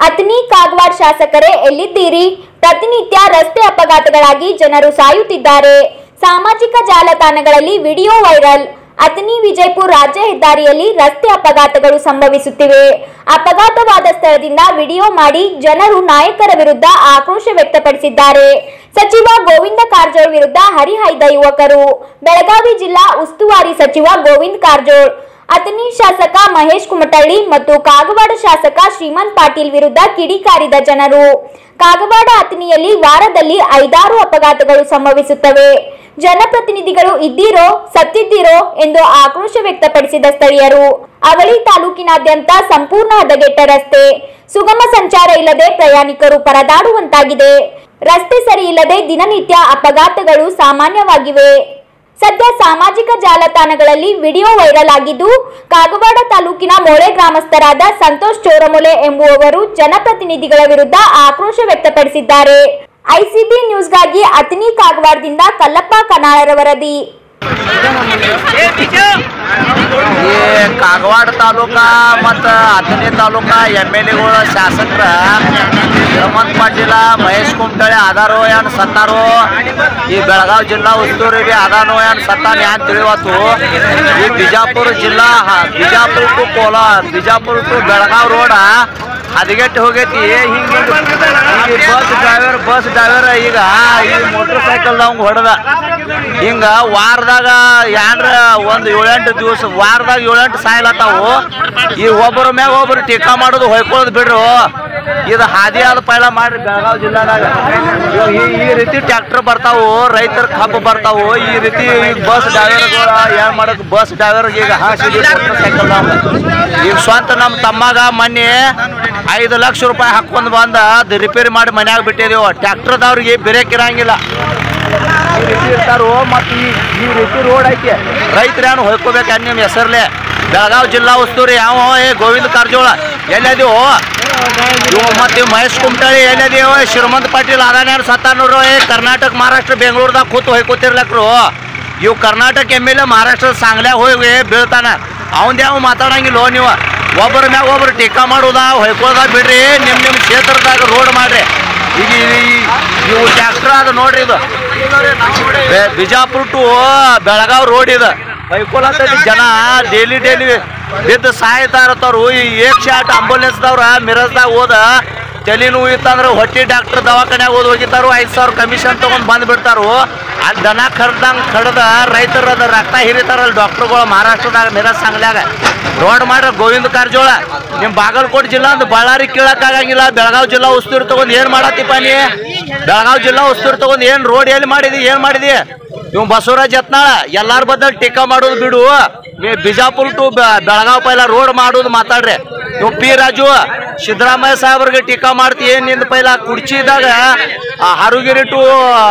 ಅತ್ನಿ ಕಾಗವಾಡ್ ಶಾಸಕರೇ ಎಲ್ಲಿದ್ದೀರಿ ಪ್ರತಿನಿತ್ಯ ರಸ್ತೆ ಅಪಘಾತಗಳಾಗಿ ಜನರು ಸಾಯುತ್ತಿದ್ದಾರೆ ಸಾಮಾಜಿಕ ಜಾಲತಾಣಗಳಲ್ಲಿ ವಿಡಿಯೋ ವೈರಲ್ ಅತ್ನಿ ವಿಜಯಪುರ ರಾಜ್ಯ ಹೆದ್ದಾರಿಯಲ್ಲಿ ರಸ್ತೆ ಅಪಘಾತಗಳು ಸಂಭವಿಸುತ್ತಿವೆ ಅಪಘಾತವಾದ ಸ್ಥಳದಿಂದ ವಿಡಿಯೋ ಮಾಡಿ ಜನರು ನಾಯಕರ ವಿರುದ್ಧ ಆಕ್ರೋಶ ವ್ಯಕ್ತಪಡಿಸಿದ್ದಾರೆ ಸಚಿವ ಗೋವಿಂದ ಕಾರಜೋಳ್ ವಿರುದ್ಧ ಹರಿಹಾಯ್ದ ಯುವಕರು ಬೆಳಗಾವಿ ಜಿಲ್ಲಾ ಉಸ್ತುವಾರಿ ಸಚಿವ ಗೋವಿಂದ್ ಕಾರಜೋಳ್ ಅತನಿ ಶಾಸಕ ಮಹೇಶ್ ಕುಮಟಳ್ಳಿ ಮತ್ತು ಕಾಗವಾಡ ಶಾಸಕ ಶ್ರೀಮಂತ್ ಪಾಟೀಲ್ ವಿರುದ್ಧ ಕಿಡಿಕಾರಿದ ಜನರು ಕಾಗವಾಡ ಅತನಿಯಲ್ಲಿ ವಾರದಲ್ಲಿ ಐದಾರು ಅಪಘಾತಗಳು ಸಂಭವಿಸುತ್ತವೆ ಜನಪ್ರತಿನಿಧಿಗಳು ಇದ್ದೀರೋ ಸತ್ತಿದ್ದೀರೋ ಎಂದು ಆಕ್ರೋಶ ವ್ಯಕ್ತಪಡಿಸಿದ ಸ್ಥಳೀಯರು ಅವಳಿ ತಾಲೂಕಿನಾದ್ಯಂತ ಸಂಪೂರ್ಣ ಹದಗೆಟ್ಟ ರಸ್ತೆ ಸುಗಮ ಸಂಚಾರ ಇಲ್ಲದೆ ಪ್ರಯಾಣಿಕರು ಪರದಾಡುವಂತಾಗಿದೆ ರಸ್ತೆ ಸರಿ ಇಲ್ಲದೆ ದಿನನಿತ್ಯ ಅಪಘಾತಗಳು ಸಾಮಾನ್ಯವಾಗಿವೆ ಸದ್ಯ ಸಾಮಾಜಿಕ ಜಾಲತಾಣಗಳಲ್ಲಿ ವಿಡಿಯೋ ವೈರಲ್ ಆಗಿದ್ದು ಕಾಗವಾಡ ತಾಲೂಕಿನ ಮೋಳೆ ಗ್ರಾಮಸ್ಥರಾದ ಸಂತೋಷ್ ಚೋರಮೊಲೆ ಎಂಬುವವರು ಜನಪ್ರತಿನಿಧಿಗಳ ವಿರುದ್ಧ ಆಕ್ರೋಶ ವ್ಯಕ್ತಪಡಿಸಿದ್ದಾರೆ ಐಸಿಬಿ ನ್ಯೂಸ್ಗಾಗಿ ಅತನಿ ಕಾಗವಾಡದಿಂದ ಕಲ್ಲಪ್ಪ ಕನಾಳರ ವರದಿ ಈ ಕಾಗವಾಡ ತಾಲೂಕ ಮತ್ತು ಹತ್ತನೇ ತಾಲೂಕ ಎಮ್ ಎಲ್ ಎಗಳು ಶಾಸಕರ ಹೇಮಂತ್ ಪಾಟೀಲ ಮಹೇಶ್ ಕುಮಟಳ್ಳಿ ಅದಾರೋ ಏನ್ ಸತ್ತಾರೋ ಈ ಬೆಳಗಾವಿ ಜಿಲ್ಲಾ ಉಸ್ತುವಾರಿ ಬಿ ಅದಾನೋ ಏನ್ ಸತ್ತಾನ ಏನ್ ತಿಳಿವತ್ತು ಈ ಬಿಜಾಪುರ ಜಿಲ್ಲಾ ಹ- ಬಿಜಾಪುರ ಟು ಕೋಲಾ ಬಿಜಾಪುರ ಟು ಬೆಳಗಾವಿ ರೋಡ ಹದಗೆಟ್ಟು ಹೋಗೈತಿ ಹಿಂಗ ಈಗ ಬಸ್ ಡ್ರೈವರ್ ಬಸ್ ಡ್ರೈವರ್ ಈಗ ಈ ಮೋಟರ್ ಸೈಕಲ್ದವಂಗ ಹೊಡೆದ ಹಿಂಗ ವಾರದಾಗ ಯಾನ್ರ ಒಂದು ಏಳೆಂಟು ದಿವಸ ವಾರದಾಗ ಏಳೆಂಟು ಸಾಯ್ಲತ್ತಾವು ಈ ಒಬ್ಬರ ಮ್ಯಾಗ ಒಬ್ರು ಟೀಕಾ ಮಾಡೋದು ಹೊಯ್ಕೊಳ್ಳೋದು ಬಿಡ್ರು ಇದು ಹಾದಿ ಆದ ಪೈಲ ಮಾಡ್ರಿ ಬೆಳಗಾವಿ ಜಿಲ್ಲಾದಾಗ ಇವ್ ಈ- ಈ ರೀತಿ ಟ್ರ್ಯಾಕ್ಟರ್ ಬರ್ತಾವು ರೈತರ ಕಬ್ಬು ಬರ್ತಾವು ಈ ರೀತಿ ಈಗ ಬಸ್ ಡ್ರೈವರ್ಗಳ ಏನ್ ಮಾಡಕ್ ಬಸ್ ಡ್ರೈವರ್ ಈಗ ಹಾಸಿಗೆ ಮೋಟರ್ ಸೈಕಲ್ ಈಗ ಸ್ವಂತ ನಮ್ಮ ತಮ್ಮಗ ಮೊನ್ನೆ ಐದು ಲಕ್ಷ ರೂಪಾಯಿ ಹಾಕೊಂಡ್ ಬಂದ ಅದ್ ರಿಪೇರಿ ಮಾಡಿ ಮನ್ಯಾಗ ಬಿಟ್ಟಿದೀವಿ ಟ್ರ್ಯಾಕ್ಟರ್ದವ್ರಿಗೆ ಬ್ರೇಕ್ ಇರಂಗಿಲ್ಲ ಈ ರೀತಿ ಇರ್ತಾರೋ ಮತ್ತು ಈ ಈ ರೀತಿ ರೋಡ್ ಐತಿ ರೈತರೇನು ಹೊಯ್ಕೋಬೇಕು ನಿಮ್ಮ ಹೆಸರ್ಲೆ ಬೆಳಗಾವಿ ಜಿಲ್ಲಾ ಉಸ್ತುವಾರಿ ಯಾವ ಏ ಗೋವಿಂದ ಕಾರಜೋಳ ಎಲ್ಲದೀವು ಇವು ಮತ್ತು ಇವು ಮಹೇಶ್ ಕುಮಟಳ್ಳಿ ಎಲ್ಲದೀವು ಶ್ರೀಮಂತ್ ಪಾಟೀಲ್ ಅದಾನ್ಯಾರು ಸತ್ತಾನೂರು ಏ ಕರ್ನಾಟಕ ಮಹಾರಾಷ್ಟ್ರ ಬೆಂಗಳೂರ್ದಾಗ ಕೂತು ಹೊಯ್ಕೋತಿರ್ಲಕ್ರು ಇವು ಕರ್ನಾಟಕ ಎಮ್ ಎಲ್ ಎ ಮಹಾರಾಷ್ಟ್ರದ ಸಾಂಗ್ಲ್ಯಾಗ ಹೋಗಿ ಬೀಳ್ತಾನ ಅವಂದ ಯಾವ ಮಾತಾಡಂಗಿಲ್ಲ ನೀವು ಒಬ್ಬರ ಮ್ಯಾಗ ಒಬ್ರು ಟೀಕಾ ಮಾಡೋದ ಹೊಯ್ಕೊಳ್ಳೋದ ಬಿಡ್ರಿ ನಿಮ್ಮ ನಿಮ್ಮ ಕ್ಷೇತ್ರದಾಗ ರೋಡ್ ಮಾಡ್ರಿ ಈಗ ಈ- ಇವು ಟ್ರ್ಯಾಕ್ಟರ್ ಅದ ನೋಡ್ರಿ ಇದು ಬೆ- ಬಿಜಾಪುರ ಟು ಬೆಳಗಾವ್ ರೋಡ್ ಇದು ಹೊಯ್ಕೊಳತೈತಿ ಜನ ಡೈಲಿ ಡೈಲಿ ಬಿದ್ದು ಸಾಯ್ತಾ ಇರ್ತಾರು ಈ ಏಕ್ ಶಾಟ್ ಆಂಬುಲೆನ್ಸ್ದವ್ರ ಮಿರಜ್ದಾಗ ಹೋದ ತಲೆ ನೋವು ಇತ್ತಂದ್ರೆ ಹೊಟ್ಟಿ ಡಾಕ್ಟರ್ ದವಾಖಾನ್ಯಾಗ ಓದ್ ಹೋಗಿತ್ತಾರು ಐದು ಸಾವಿರ ಕಮಿಷನ್ ತಗೊಂಡ್ ಬಂದ್ ಬಿಡ್ತಾರು ಅಲ್ಲಿ ದನ ಕಡ್ದಂಗ್ ಕಡ್ದ ರೈತರ ಅದ ರಕ್ತ ಹಿರಿತಾರಲ್ಲ ಡಾಕ್ಟರ್ಗಳು ಮಹಾರಾಷ್ಟ್ರದಾಗ ಮಿರಜ್ ಸಂಗ್ಲ್ಯಾಗ ರೋಡ್ ಮಾಡ್ರ ಗೋವಿಂದ ಕಾರಜೋಳ ನಿಮ್ ಬಾಗಲಕೋಟೆ ಜಿಲ್ಲಾ ಅಂತ ಬಳ್ಳಾರಿ ಆಗಂಗಿಲ್ಲ ಬೆಳಗಾವಿ ಜಿಲ್ಲಾ ಉಸ್ತುವಾರಿ ತಗೊಂಡ್ ಏನ್ ಮಾಡತ್ತಿಪ್ಪ ನೀ ಬೆಳಗಾವಿ ಜಿಲ್ಲಾ ಉಸ್ತುವಾರಿ ತಗೊಂಡ್ ಏನ್ ರೋಡ್ ಎಲ್ಲಿ ಮಾಡಿದಿ ಏನ್ ಮಾಡಿದಿ ಇವ್ ಬಸವರಾಜ್ ಯತ್ನಾಳ ಎಲ್ಲಾರ ಬದಲ್ ಟೀಕಾ ಮಾಡೋದು ಬಿಡು ನೀ ಬಿಜಾಪುರ ಟು ಬೆಳಗಾವ್ ಪೈಲ ರೋಡ್ ಮಾಡೋದು ಮಾತಾಡ್ರಿ ಇವ್ ಪಿ ರಾಜು ಸಿದ್ದರಾಮಯ್ಯ ಸಾಹೇಬ್ರಿಗೆ ಟೀಕಾ ಮಾಡ್ತಿ ಏನ್ ನಿಂದ ಪೈಲ ಕುರ್ಚಿದಾಗ ಆ ಹರುಗಿರಿ ಟು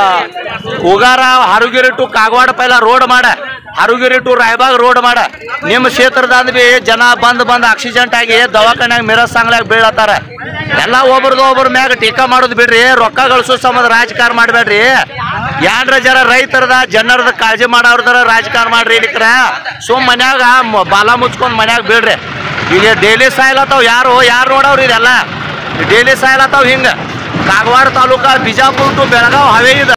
ಉಗಾರ ಹರುಗಿರಿ ಟು ಕಾಗವಾಡ ಪೈಲ ರೋಡ್ ಮಾಡ ಹರುಗಿರಿ ಟು ರಾಯಬಾಗ್ ರೋಡ್ ಮಾಡ ನಿಮ್ಮ ಕ್ಷೇತ್ರದಾಗ ಬಿ ಜನ ಬಂದ್ ಬಂದ್ ಆಕ್ಸಿಡೆಂಟ್ ಆಗಿ ದವಾಖಾನ್ಯಾಗ ಮಿರಜ್ ಸಾಂಗ್ಲಾಗ ಬೀಳತ್ತಾರ ಎಲ್ಲ ಒಬ್ರದ್ದು ಒಬ್ರ ಮ್ಯಾಗ ಟೀಕಾ ಮಾಡೋದು ಬಿಡ್ರಿ ರೊಕ್ಕ ಗಳಿಸೋ ಸಂಬಂಧ ರಾಜಕಾರಣ ಮಾಡ್ಬೇಡ್ರಿ ಯಾನ್ರ ಜರ ರೈತರದ ಜನರದ ಕಾಳಜಿ ಮಾಡೋರ್ದರ ರಾಜಕಾರಣ ಮಾಡ್ರಿ ಇಲ್ಲಿಕ್ರ ಸುಮ್ ಮನ್ಯಾಗ ಮ- ಬಾಲ ಮುಚ್ಕೊಂಡ್ ಮನ್ಯಾಗ ಬೀಳ್ರಿ ಈಗ ಡೈಲಿ ಸಾಯ್ಲತ್ತಾವ್ ಯಾರು ಯಾರು ನೋಡವ್ರಿ ಇದೆಲ್ಲ ಡೈಲಿ ಸಾಯ್ಲತ್ತಾವ್ ಹಿಂಗ ಕಾಗವಾಡ ತಾಲೂಕ ಬಿಜಾಪುರ ಟು ಬೆಳಗಾವ್ ಹವೇ ಇದೆ